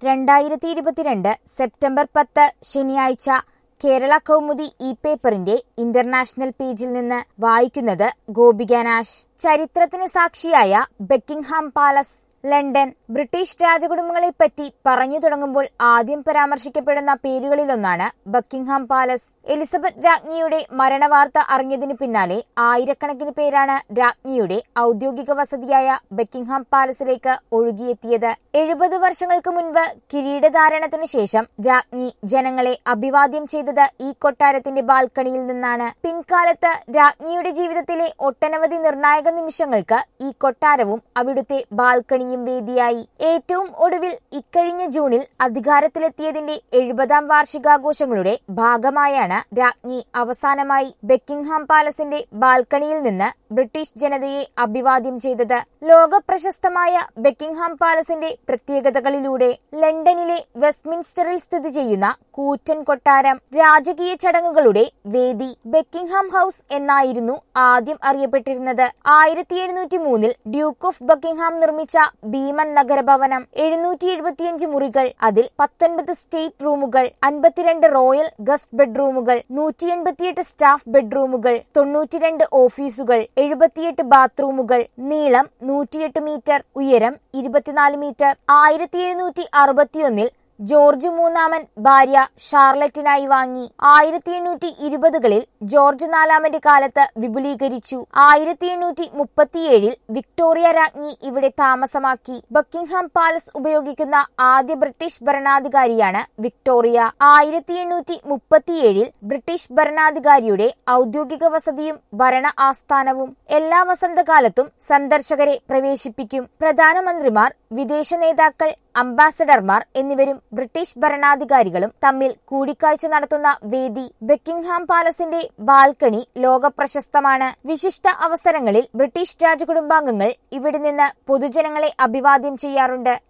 രണ്ടായിരത്തി ഇരുപത്തിരണ്ട് സെപ്റ്റംബർ പത്ത് ശനിയാഴ്ച കേരള കൗമുദി ഇ പേപ്പറിന്റെ ഇന്റർനാഷണൽ പേജിൽ നിന്ന് വായിക്കുന്നത് ഗോപിക നാശ് ചരിത്രത്തിന് സാക്ഷിയായ ബെക്കിംഗ്ഹാം പാലസ് ലണ്ടൻ ബ്രിട്ടീഷ് രാജകുടുംബങ്ങളെപ്പറ്റി പറഞ്ഞു തുടങ്ങുമ്പോൾ ആദ്യം പരാമർശിക്കപ്പെടുന്ന പേരുകളിലൊന്നാണ് ബക്കിംഗ്ഹാം പാലസ് എലിസബത്ത് രാജ്ഞിയുടെ മരണവാർത്ത അറിഞ്ഞതിനു പിന്നാലെ ആയിരക്കണക്കിന് പേരാണ് രാജ്ഞിയുടെ ഔദ്യോഗിക വസതിയായ ബക്കിംഗ്ഹാം പാലസിലേക്ക് ഒഴുകിയെത്തിയത് എഴുപത് വർഷങ്ങൾക്ക് മുൻപ് കിരീടധാരണത്തിനു ശേഷം രാജ്ഞി ജനങ്ങളെ അഭിവാദ്യം ചെയ്തത് ഈ കൊട്ടാരത്തിന്റെ ബാൽക്കണിയിൽ നിന്നാണ് പിൻകാലത്ത് രാജ്ഞിയുടെ ജീവിതത്തിലെ ഒട്ടനവധി നിർണായക നിമിഷങ്ങൾക്ക് ഈ കൊട്ടാരവും അവിടുത്തെ ബാൽക്കണിയും വേദിയായി ഏറ്റവും ഒടുവിൽ ഇക്കഴിഞ്ഞ ജൂണിൽ അധികാരത്തിലെത്തിയതിന്റെ എഴുപതാം വാർഷികാഘോഷങ്ങളുടെ ഭാഗമായാണ് രാജ്ഞി അവസാനമായി ബെക്കിംഗ്ഹാം പാലസിന്റെ ബാൽക്കണിയിൽ നിന്ന് ബ്രിട്ടീഷ് ജനതയെ അഭിവാദ്യം ചെയ്തത് ലോക പ്രശസ്തമായ ബെക്കിംഗ്ഹാം പാലസിന്റെ പ്രത്യേകതകളിലൂടെ ലണ്ടനിലെ വെസ്റ്റ്മിൻസ്റ്ററിൽ സ്ഥിതി ചെയ്യുന്ന കൂറ്റൻ കൊട്ടാരം രാജകീയ ചടങ്ങുകളുടെ വേദി ബെക്കിംഗ്ഹാം ഹൗസ് എന്നായിരുന്നു ആദ്യം അറിയപ്പെട്ടിരുന്നത് ആയിരത്തി എഴുന്നൂറ്റി മൂന്നിൽ ഡ്യൂക്ക് ഓഫ് ബക്കിംഗ്ഹാം നിർമ്മിച്ച ഭീമൻ നഗരഭവനം എഴുന്നൂറ്റി എഴുപത്തിയഞ്ച് മുറികൾ അതിൽ പത്തൊൻപത് സ്റ്റേറ്റ് റൂമുകൾ അൻപത്തിരണ്ട് റോയൽ ഗസ്റ്റ് ബെഡ്റൂമുകൾ നൂറ്റി എൺപത്തിയെട്ട് സ്റ്റാഫ് ബെഡ്റൂമുകൾ തൊണ്ണൂറ്റിരണ്ട് ഓഫീസുകൾ എഴുപത്തിയെട്ട് ബാത്റൂമുകൾ നീളം നൂറ്റിയെട്ട് മീറ്റർ ഉയരം ഇരുപത്തിനാല് മീറ്റർ ആയിരത്തി എഴുന്നൂറ്റി അറുപത്തിയൊന്നിൽ ജോർജ് മൂന്നാമൻ ഭാര്യ ഷാർലറ്റിനായി വാങ്ങി ആയിരത്തി എണ്ണൂറ്റി ഇരുപതുകളിൽ ജോർജ് നാലാമന്റെ കാലത്ത് വിപുലീകരിച്ചു ആയിരത്തി എണ്ണൂറ്റി മുപ്പത്തിയേഴിൽ വിക്ടോറിയ രാജ്ഞി ഇവിടെ താമസമാക്കി ബക്കിംഗ്ഹാം പാലസ് ഉപയോഗിക്കുന്ന ആദ്യ ബ്രിട്ടീഷ് ഭരണാധികാരിയാണ് വിക്ടോറിയ ആയിരത്തി എണ്ണൂറ്റി മുപ്പത്തിയേഴിൽ ബ്രിട്ടീഷ് ഭരണാധികാരിയുടെ ഔദ്യോഗിക വസതിയും ഭരണ ആസ്ഥാനവും എല്ലാ വസന്തകാലത്തും സന്ദർശകരെ പ്രവേശിപ്പിക്കും പ്രധാനമന്ത്രിമാർ വിദേശ നേതാക്കൾ അംബാസഡർമാർ എന്നിവരും ബ്രിട്ടീഷ് ഭരണാധികാരികളും തമ്മിൽ കൂടിക്കാഴ്ച നടത്തുന്ന വേദി ബെക്കിംഗ്ഹാം പാലസിന്റെ ബാൽക്കണി ലോകപ്രശസ്തമാണ് വിശിഷ്ട അവസരങ്ങളിൽ ബ്രിട്ടീഷ് രാജകുടുംബാംഗങ്ങൾ ഇവിടെ നിന്ന് പൊതുജനങ്ങളെ അഭിവാദ്യം ചെയ്യാറുണ്ട്